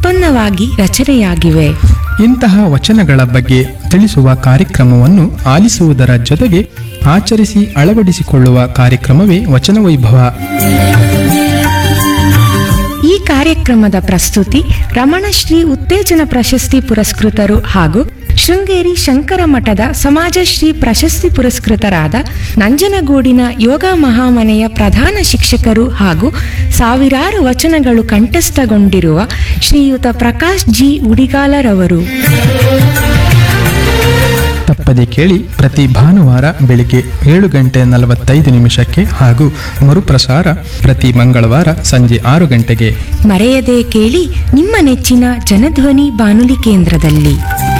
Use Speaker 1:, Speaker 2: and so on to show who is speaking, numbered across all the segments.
Speaker 1: ಉತ್ಪನ್ನವಾಗಿ ರಚನೆಯಾಗಿವೆ
Speaker 2: ಇಂತಹ ವಚನಗಳ ಬಗ್ಗೆ ತಿಳಿಸುವ ಕಾರ್ಯಕ್ರಮವನ್ನು ಆಲಿಸುವುದರ ಜೊತೆಗೆ ಆಚರಿಸಿ ಅಳವಡಿಸಿಕೊಳ್ಳುವ ಕಾರ್ಯಕ್ರಮವೇ ವಚನ ವೈಭವ
Speaker 1: ಈ ಕಾರ್ಯಕ್ರಮದ ಪ್ರಸ್ತುತಿ ರಮಣಶ್ರೀ ಉತ್ತೇಜನ ಪ್ರಶಸ್ತಿ ಪುರಸ್ಕೃತರು ಹಾಗೂ ಶೃಂಗೇರಿ ಶಂಕರ ಮಠದ ಸಮಾಜಶ್ರೀ ಪ್ರಶಸ್ತಿ ಪುರಸ್ಕೃತರಾದ ನಂಜನಗೂಡಿನ ಯೋಗ ಮಹಾಮನೆಯ ಪ್ರಧಾನ ಶಿಕ್ಷಕರು ಹಾಗೂ ಸಾವಿರಾರು ವಚನಗಳು ಕಂಠಸ್ಥಗೊಂಡಿರುವ ಶ್ರೀಯುತ ಪ್ರಕಾಶ್ ಜಿ ಉಡಿಗಾಲರವರು
Speaker 2: ತಪ್ಪದೆ ಕೇಳಿ ಪ್ರತಿ ಭಾನುವಾರ ಬೆಳಿಗ್ಗೆ ಏಳು ಗಂಟೆ ನಲವತ್ತೈದು ನಿಮಿಷಕ್ಕೆ ಹಾಗೂ ಮರುಪ್ರಸಾರ ಪ್ರತಿ ಮಂಗಳವಾರ ಸಂಜೆ ಆರು ಗಂಟೆಗೆ
Speaker 1: ಮರೆಯದೆ ಕೇಳಿ ನಿಮ್ಮ ನೆಚ್ಚಿನ ಜನಧ್ವನಿ ಬಾನುಲಿ ಕೇಂದ್ರದಲ್ಲಿ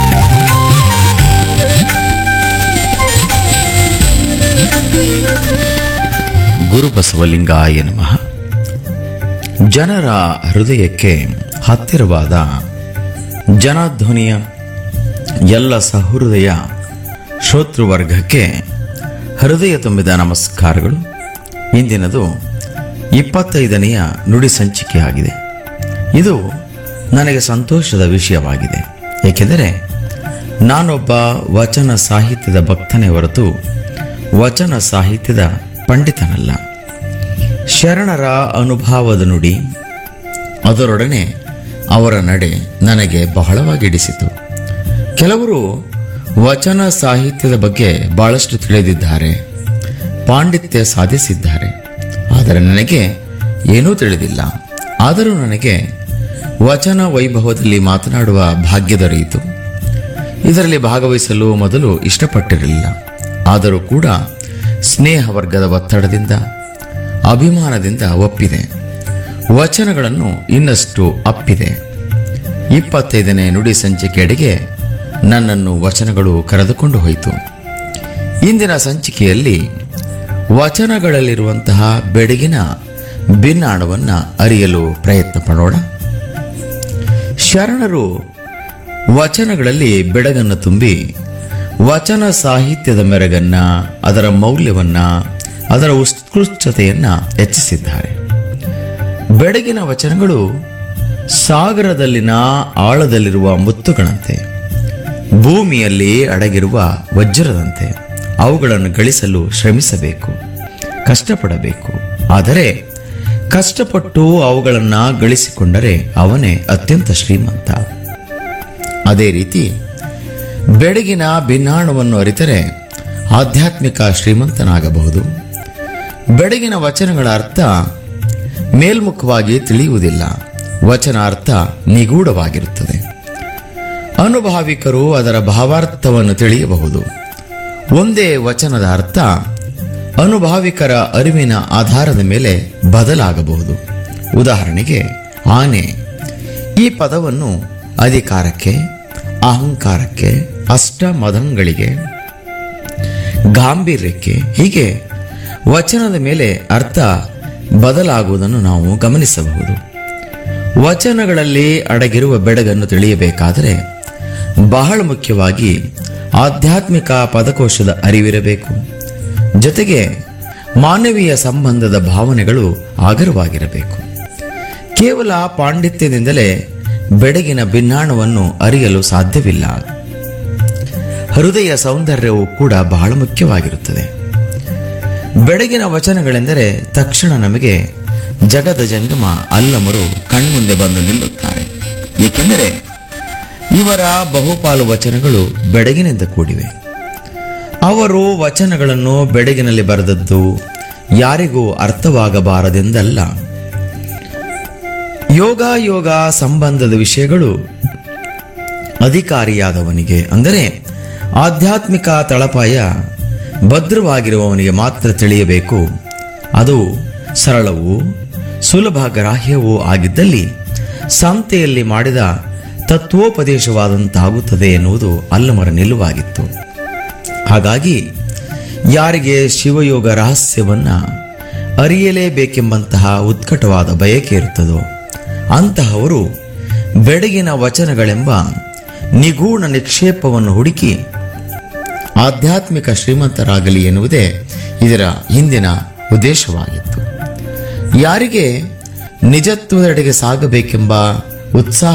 Speaker 3: ಗುರುಬಸವಲಿಂಗಾಯ ನಮಃ ಜನರ ಹೃದಯಕ್ಕೆ ಹತ್ತಿರವಾದ ಜನಧ್ವನಿಯ ಎಲ್ಲ ಸಹೃದಯ ಶ್ರೋತೃವರ್ಗಕ್ಕೆ ಹೃದಯ ತುಂಬಿದ ನಮಸ್ಕಾರಗಳು ಇಂದಿನದು ಇಪ್ಪತ್ತೈದನೆಯ ನುಡಿ ಸಂಚಿಕೆಯಾಗಿದೆ ಇದು ನನಗೆ ಸಂತೋಷದ ವಿಷಯವಾಗಿದೆ ಏಕೆಂದರೆ ನಾನೊಬ್ಬ ವಚನ ಸಾಹಿತ್ಯದ ಭಕ್ತನೇ ಹೊರತು ವಚನ ಸಾಹಿತ್ಯದ ಪಂಡಿತನಲ್ಲ ಶರಣರ ಅನುಭವದ ನುಡಿ ಅದರೊಡನೆ ಅವರ ನಡೆ ನನಗೆ ಬಹಳವಾಗಿಡಿಸಿತು ಕೆಲವರು ವಚನ ಸಾಹಿತ್ಯದ ಬಗ್ಗೆ ಬಹಳಷ್ಟು ತಿಳಿದಿದ್ದಾರೆ ಪಾಂಡಿತ್ಯ ಸಾಧಿಸಿದ್ದಾರೆ ಆದರೆ ನನಗೆ ಏನೂ ತಿಳಿದಿಲ್ಲ ಆದರೂ ನನಗೆ ವಚನ ವೈಭವದಲ್ಲಿ ಮಾತನಾಡುವ ಭಾಗ್ಯ ದೊರೆಯಿತು ಇದರಲ್ಲಿ ಭಾಗವಹಿಸಲು ಮೊದಲು ಇಷ್ಟಪಟ್ಟಿರಲಿಲ್ಲ ಆದರೂ ಕೂಡ ಸ್ನೇಹ ವರ್ಗದ ಒತ್ತಡದಿಂದ ಅಭಿಮಾನದಿಂದ ಒಪ್ಪಿದೆ ವಚನಗಳನ್ನು ಇನ್ನಷ್ಟು ಅಪ್ಪಿದೆ ಇಪ್ಪತ್ತೈದನೇ ನುಡಿ ಸಂಚಿಕೆಯಡೆಗೆ ನನ್ನನ್ನು ವಚನಗಳು ಕರೆದುಕೊಂಡು ಹೋಯಿತು ಇಂದಿನ ಸಂಚಿಕೆಯಲ್ಲಿ ವಚನಗಳಲ್ಲಿರುವಂತಹ ಬೆಡಗಿನ ಭಿನ್ನಾಣವನ್ನು ಅರಿಯಲು ಪ್ರಯತ್ನ ಪಡೋಣ ಶರಣರು ವಚನಗಳಲ್ಲಿ ಬೆಡಗನ್ನು ತುಂಬಿ ವಚನ ಸಾಹಿತ್ಯದ ಮೆರಗನ್ನ ಅದರ ಮೌಲ್ಯವನ್ನ ಅದರ ಉತ್ಕೃಷ್ಟತೆಯನ್ನ ಹೆಚ್ಚಿಸಿದ್ದಾರೆ ಬೆಡಗಿನ ವಚನಗಳು ಸಾಗರದಲ್ಲಿನ ಆಳದಲ್ಲಿರುವ ಮುತ್ತುಗಳಂತೆ ಭೂಮಿಯಲ್ಲಿ ಅಡಗಿರುವ ವಜ್ರದಂತೆ ಅವುಗಳನ್ನು ಗಳಿಸಲು ಶ್ರಮಿಸಬೇಕು ಕಷ್ಟಪಡಬೇಕು ಆದರೆ ಕಷ್ಟಪಟ್ಟು ಅವುಗಳನ್ನು ಗಳಿಸಿಕೊಂಡರೆ ಅವನೇ ಅತ್ಯಂತ ಶ್ರೀಮಂತ ಅದೇ ರೀತಿ ಬೆಳಗಿನ ಭಿನ್ನಾಣವನ್ನು ಅರಿತರೆ ಆಧ್ಯಾತ್ಮಿಕ ಶ್ರೀಮಂತನಾಗಬಹುದು ಬೆಳಗಿನ ವಚನಗಳ ಅರ್ಥ ಮೇಲ್ಮುಖವಾಗಿ ತಿಳಿಯುವುದಿಲ್ಲ ವಚನ ಅರ್ಥ ನಿಗೂಢವಾಗಿರುತ್ತದೆ ಅನುಭಾವಿಕರು ಅದರ ಭಾವಾರ್ಥವನ್ನು ತಿಳಿಯಬಹುದು ಒಂದೇ ವಚನದ ಅರ್ಥ ಅನುಭಾವಿಕರ ಅರಿವಿನ ಆಧಾರದ ಮೇಲೆ ಬದಲಾಗಬಹುದು ಉದಾಹರಣೆಗೆ ಆನೆ ಈ ಪದವನ್ನು ಅಧಿಕಾರಕ್ಕೆ ಅಹಂಕಾರಕ್ಕೆ ಅಷ್ಟಮದಂಗಳಿಗೆ ಗಾಂಭೀರ್ಯಕ್ಕೆ ಹೀಗೆ ವಚನದ ಮೇಲೆ ಅರ್ಥ ಬದಲಾಗುವುದನ್ನು ನಾವು ಗಮನಿಸಬಹುದು ವಚನಗಳಲ್ಲಿ ಅಡಗಿರುವ ಬೆಡಗನ್ನು ತಿಳಿಯಬೇಕಾದರೆ ಬಹಳ ಮುಖ್ಯವಾಗಿ ಆಧ್ಯಾತ್ಮಿಕ ಪದಕೋಶದ ಅರಿವಿರಬೇಕು ಜೊತೆಗೆ ಮಾನವೀಯ ಸಂಬಂಧದ ಭಾವನೆಗಳು ಆಗರವಾಗಿರಬೇಕು ಕೇವಲ ಪಾಂಡಿತ್ಯದಿಂದಲೇ ಬೆಡಗಿನ ಭಿನ್ನಾಣವನ್ನು ಅರಿಯಲು ಸಾಧ್ಯವಿಲ್ಲ ಹೃದಯ ಸೌಂದರ್ಯವು ಕೂಡ ಬಹಳ ಮುಖ್ಯವಾಗಿರುತ್ತದೆ ಬೆಳಗಿನ ವಚನಗಳೆಂದರೆ ತಕ್ಷಣ ನಮಗೆ ಜಗದ ಜಂಗಮ ಅಲ್ಲಮರು ಕಣ್ಮುಂದೆ ಬಂದು ನಿಲ್ಲುತ್ತಾರೆ ಏಕೆಂದರೆ ಇವರ ಬಹುಪಾಲು ವಚನಗಳು ಬೆಡಗಿನಿಂದ ಕೂಡಿವೆ ಅವರು ವಚನಗಳನ್ನು ಬೆಡಗಿನಲ್ಲಿ ಬರೆದದ್ದು ಯಾರಿಗೂ ಅರ್ಥವಾಗಬಾರದೆಂದಲ್ಲ ಯೋಗ ಯೋಗ ಸಂಬಂಧದ ವಿಷಯಗಳು ಅಧಿಕಾರಿಯಾದವನಿಗೆ ಅಂದರೆ ಆಧ್ಯಾತ್ಮಿಕ ತಳಪಾಯ ಭದ್ರವಾಗಿರುವವನಿಗೆ ಮಾತ್ರ ತಿಳಿಯಬೇಕು ಅದು ಸರಳವೂ ಸುಲಭ ಗ್ರಾಹ್ಯವೂ ಆಗಿದ್ದಲ್ಲಿ ಸಂತೆಯಲ್ಲಿ ಮಾಡಿದ ತತ್ವೋಪದೇಶವಾದಂತಾಗುತ್ತದೆ ಎನ್ನುವುದು ಅಲ್ಲಮರ ನಿಲುವಾಗಿತ್ತು ಹಾಗಾಗಿ ಯಾರಿಗೆ ಶಿವಯೋಗ ರಹಸ್ಯವನ್ನ ಅರಿಯಲೇಬೇಕೆಂಬಂತಹ ಉತ್ಕಟವಾದ ಬಯಕೆ ಇರುತ್ತದೋ ಅಂತಹವರು ಬೆಡಗಿನ ವಚನಗಳೆಂಬ ನಿಗೂಢ ನಿಕ್ಷೇಪವನ್ನು ಹುಡುಕಿ ಆಧ್ಯಾತ್ಮಿಕ ಶ್ರೀಮಂತರಾಗಲಿ ಎನ್ನುವುದೇ ಇದರ ಹಿಂದಿನ ಉದ್ದೇಶವಾಗಿತ್ತು ಯಾರಿಗೆ ನಿಜತ್ವದೆಡೆಗೆ ಸಾಗಬೇಕೆಂಬ ಉತ್ಸಾಹ